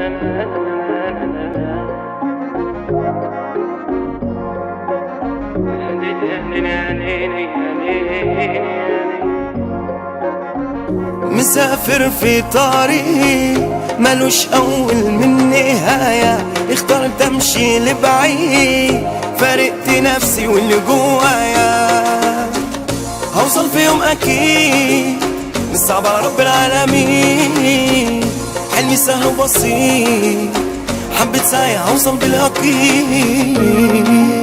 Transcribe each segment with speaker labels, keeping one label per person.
Speaker 1: مسافر في طريق ملوش أول من نهاية اخترت أمشي لبعيد فارقت نفسي واللي جوايا هوصل في يوم أكيد مش صعب على رب العالمين حلمي سهل وبسيط حبة ساعة هوصل باليقين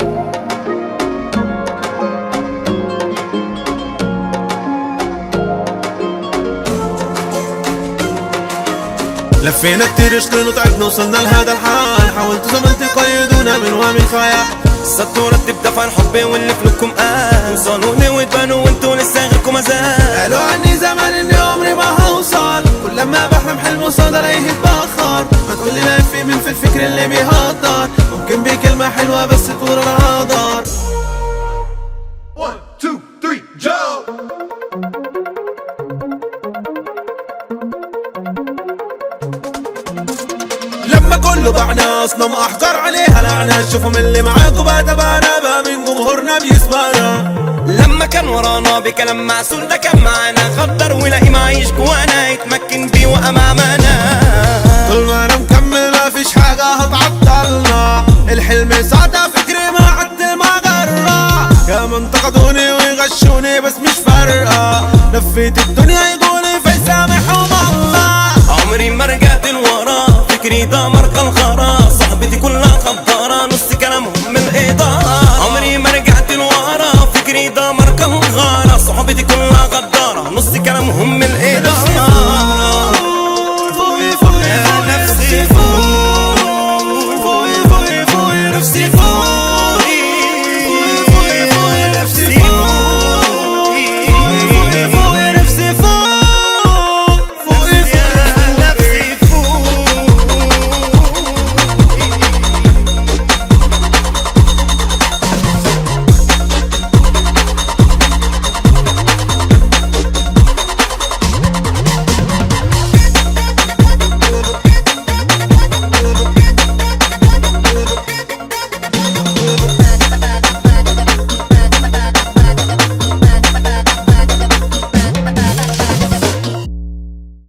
Speaker 2: لفينا كتير اشتغل وتعبنا وصلنا لهذا الحال حاولت زمان تقيدونا من ومن خيال
Speaker 1: قصدت ورتب دفع الحب واللي في لكم قال وصلوني وتبانوا وانتوا لسه غيركم مازال
Speaker 2: قالوا عني زمان اني عمري ما هوصل كل ما بحلم حلم وصل الاقيه اتبخر ما تقولي لا في من في الفكر اللي بيهدر ممكن بكلمة حلوة بس طول الهدر
Speaker 3: One, two, three, Joe!
Speaker 2: لما كله بعنا اصنم احجر عليها لعنة شوفوا من اللي معاكوا بقى تبعنا بقى من جمهورنا بيسمعنا
Speaker 1: لما كان ورانا بكلام معسول ده كان معانا غدر ولاقي معيش جوانا يتمكن بيه وامامنا
Speaker 2: طول ما انا مكمل ما فيش حاجة هتعطلنا الحلم ساعتها فكري ما عد ما جرى يا من انتقدوني ويغشوني بس مش فارقة لفيت الدنيا يقولي في سامحهم الله
Speaker 1: عمري ما رجعت لورا فكري ده مرقى الخرا صاحبتي كلها خضارة نص كلامهم من الإدارة عمري ما رجعت لورا فكري ده مرقى الغارة صحبتي كلها غدارة نص كلامهم من الإدارة
Speaker 2: فوقي فوقي
Speaker 1: يا نفسي فوق فوق فوق فوق نفسي فوق